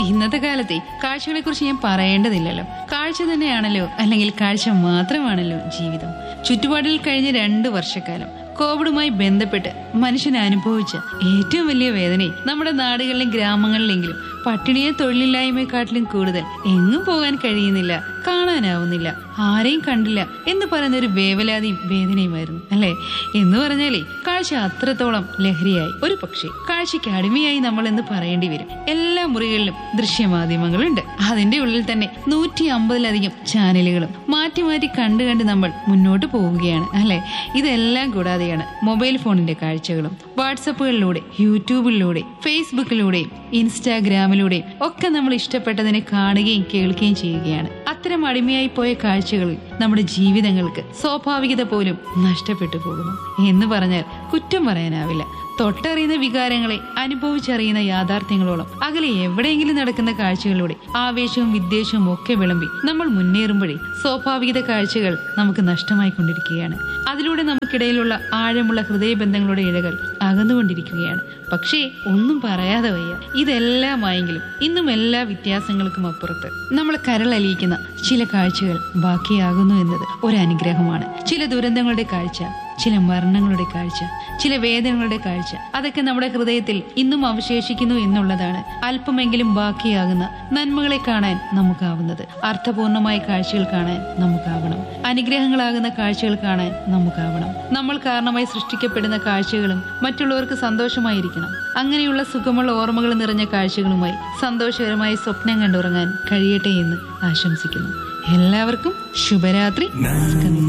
ഇന്നത്തെ കാലത്തെ കാഴ്ചകളെ കുറിച്ച് ഞാൻ പറയേണ്ടതില്ലല്ലോ കാഴ്ച തന്നെയാണല്ലോ അല്ലെങ്കിൽ കാഴ്ച മാത്രമാണല്ലോ ജീവിതം ചുറ്റുപാടിൽ കഴിഞ്ഞ രണ്ട് വർഷക്കാലം കോവിഡുമായി ബന്ധപ്പെട്ട് മനുഷ്യൻ അനുഭവിച്ച ഏറ്റവും വലിയ വേദനയും നമ്മുടെ നാടുകളിലും ഗ്രാമങ്ങളിലെങ്കിലും പട്ടിണിയെ തൊഴിലില്ലായ്മയെക്കാട്ടിലും കൂടുതൽ എങ്ങും പോകാൻ കഴിയുന്നില്ല കാണാനാവുന്നില്ല ആരെയും കണ്ടില്ല എന്ന് പറയുന്ന ഒരു വേവലാതിയും വേദനയുമായിരുന്നു അല്ലെ എന്ന് പറഞ്ഞാലേ കാഴ്ച അത്രത്തോളം ലഹരിയായി ഒരു പക്ഷേ കാഴ്ചയ്ക്ക് അടിമയായി നമ്മൾ എന്ന് പറയേണ്ടി വരും എല്ലാ മുറികളിലും ദൃശ്യമാധ്യമങ്ങളുണ്ട് അതിന്റെ ഉള്ളിൽ തന്നെ നൂറ്റി അമ്പതിലധികം ചാനലുകളും മാറ്റി മാറ്റി കണ്ടു കണ്ട് നമ്മൾ മുന്നോട്ട് പോവുകയാണ് അല്ലെ ഇതെല്ലാം കൂടാതെയാണ് മൊബൈൽ ഫോണിന്റെ കാഴ്ചകളും വാട്സപ്പുകളിലൂടെ യൂട്യൂബിലൂടെ ഫേസ്ബുക്കിലൂടെയും ഇൻസ്റ്റാഗ്രാമിലൂടെയും ഒക്കെ നമ്മൾ ഇഷ്ടപ്പെട്ടതിനെ കാണുകയും കേൾക്കുകയും ചെയ്യുകയാണ് അത്തരം അടിമയായി പോയ കാഴ്ചകളിൽ നമ്മുടെ ജീവിതങ്ങൾക്ക് സ്വാഭാവികത പോലും നഷ്ടപ്പെട്ടു പോകുന്നു എന്ന് പറഞ്ഞാൽ കുറ്റം പറയാനാവില്ല തൊട്ടറിയുന്ന വികാരങ്ങളെ അനുഭവിച്ചറിയുന്ന യാഥാർത്ഥ്യങ്ങളോളം അകലെ എവിടെയെങ്കിലും നടക്കുന്ന കാഴ്ചകളിലൂടെ ആവേശവും വിദ്വേഷവും ഒക്കെ വിളമ്പി നമ്മൾ മുന്നേറുമ്പോഴേ സ്വാഭാവികത കാഴ്ചകൾ നമുക്ക് നഷ്ടമായിക്കൊണ്ടിരിക്കുകയാണ് അതിലൂടെ നമുക്കിടയിലുള്ള ആഴമുള്ള ഹൃദയബന്ധങ്ങളുടെ ഇഴകൾ അകന്നുകൊണ്ടിരിക്കുകയാണ് പക്ഷേ ഒന്നും പറയാതെ വയ്യ ഇതെല്ലാമായെങ്കിലും ഇന്നും എല്ലാ വ്യത്യാസങ്ങൾക്കും അപ്പുറത്ത് നമ്മൾ കരളലിയിക്കുന്ന ചില കാഴ്ചകൾ ബാക്കിയാകുന്നു എന്നത് ഒരു അനുഗ്രഹമാണ് ചില ദുരന്തങ്ങളുടെ കാഴ്ച ചില മരണങ്ങളുടെ കാഴ്ച ചില വേദനകളുടെ കാഴ്ച അതൊക്കെ നമ്മുടെ ഹൃദയത്തിൽ ഇന്നും അവശേഷിക്കുന്നു എന്നുള്ളതാണ് അല്പമെങ്കിലും ബാക്കിയാകുന്ന നന്മകളെ കാണാൻ നമുക്കാവുന്നത് അർത്ഥപൂർണമായ കാഴ്ചകൾ കാണാൻ നമുക്കാവണം അനുഗ്രഹങ്ങളാകുന്ന കാഴ്ചകൾ കാണാൻ നമുക്കാവണം നമ്മൾ കാരണമായി സൃഷ്ടിക്കപ്പെടുന്ന കാഴ്ചകളും മറ്റുള്ളവർക്ക് സന്തോഷമായിരിക്കണം അങ്ങനെയുള്ള സുഖമുള്ള ഓർമ്മകൾ നിറഞ്ഞ കാഴ്ചകളുമായി സന്തോഷകരമായി സ്വപ്നം കണ്ടുറങ്ങാൻ കഴിയട്ടെ എന്ന് ആശംസിക്കുന്നു എല്ലാവർക്കും ശുഭരാത്രി നമസ്കാരം